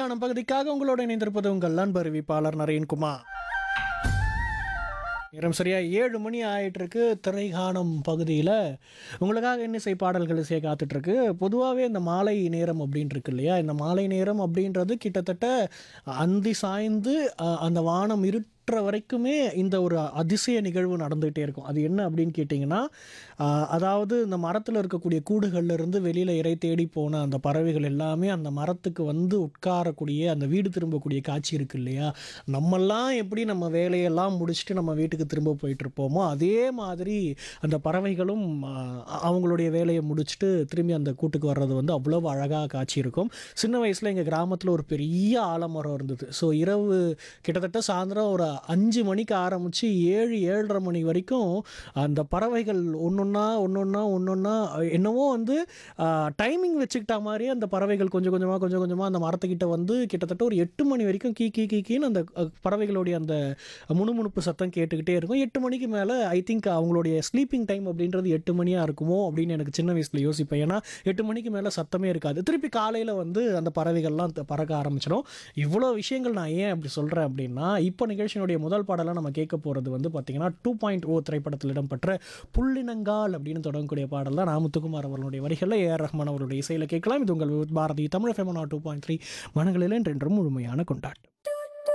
திரைகாணம் பகுதிக்காக உங்களோட இணைந்திருப்பது உங்கள் அன்பு அறிவிப்பாளர் நரேன்குமார் நேரம் சரியா ஏழு மணி ஆயிட்டு இருக்கு திரைகாணம் பகுதியில் உங்களுக்காக இன்னிசை பாடல்கள் இசைய காத்துட்டு இருக்கு பொதுவாகவே இந்த மாலை நேரம் அப்படின்னு இருக்கு இல்லையா இந்த மாலை நேரம் அப்படின்றது கிட்டத்தட்ட அந்தி சாய்ந்து அஹ், அந்த வானம் இருட்டுற வரைக்குமே இந்த ஒரு அதிசய நிகழ்வு நடந்துகிட்டே இருக்கும் அது என்ன அப்படின்னு கேட்டிங்கன்னா ஆஹ், அதாவது இந்த மரத்தில் இருக்கக்கூடிய கூடுகள்ல இருந்து வெளியில் இறை தேடி போன அந்த பறவைகள் எல்லாமே அந்த மரத்துக்கு வந்து உட்காரக்கூடிய அந்த வீடு திரும்பக்கூடிய காட்சி இருக்கு இல்லையா நம்மெல்லாம் எப்படி நம்ம வேலையெல்லாம் முடிச்சுட்டு நம்ம வீட்டுக்கு திரும்ப போயிட்டு இருப்போமோ அதே மாதிரி அந்த பறவைகளும் ஆஹ், அவங்களுடைய வேலையை முடிச்சுட்டு திரும்பி அந்த கூட்டுக்கு வர்றது வந்து அவ்வளவு அழகாக காட்சி இருக்கும் சின்ன வயசில் எங்கள் கிராமத்தில் ஒரு பெரிய ஆலமரம் இருந்தது ஸோ இரவு கிட்டத்தட்ட சாயந்தரம் ஒரு அஞ்சு மணிக்கு ஆரம்பித்து ஏழு ஏழரை மணி வரைக்கும் அந்த பறவைகள் ஒன்றொன்னா ஒன்றொன்னா ஒன்றொன்னா என்னவோ வந்து டைமிங் வச்சுக்கிட்ட மாதிரி அந்த பறவைகள் கொஞ்சம் கொஞ்சமாக கொஞ்சம் கொஞ்சமாக அந்த மரத்துக்கிட்ட வந்து கிட்டத்தட்ட ஒரு எட்டு மணி வரைக்கும் கீ கீ கீ கீன்னு அந்த அஹ், பறவைகளுடைய அந்த முணுமுணுப்பு சத்தம் கேட்டுக்கிட்டே இருக்கும் எட்டு மணிக்கு மேலே ஐ திங்க் அவங்களுடைய ஸ்லீப்பிங் டைம் அப்படின்றது எட்டு மணியாக இருக்குமோ அப்படின்னு எனக்கு சின்ன வயசில் யோசிப்பேன் ஏன்னா எட்டு மணிக்கு மேலே சத்தமே இருக்காது திருப்பி காலையில் வந்து அந்த பறவைகள்லாம் த- பறக்க ஆரம்பிச்சிடும் இவ்வளோ விஷயங்கள் நான் ஏன் அப்படி சொல்கிறேன் அப்படின்னா இப்போ நிகழ்ச்சியினுடைய முதல் பாடலாக நம்ம கேட்க போகிறது வந்து பார்த்தீங்கன்னா டூ பாயிண்ட் ஓ திரைப்படத்தில் இடம்பெற்ற புள்ளினங்கால் அப்படின்னு தொடங்கக்கூடிய பாடல் தான் நாமுத்துக்குமார் அவர்களுடைய வரிகளில் ஏஆர் ரஹ்மான் அவருடைய இசையில் கேட்கலாம் இது உங்கள் பாரதி தமிழ் ஃபெமனா டூ பாயிண்ட் த்ரீ மனங்களில் என்றென்றும் முழுமையான கொண்டாட்டம்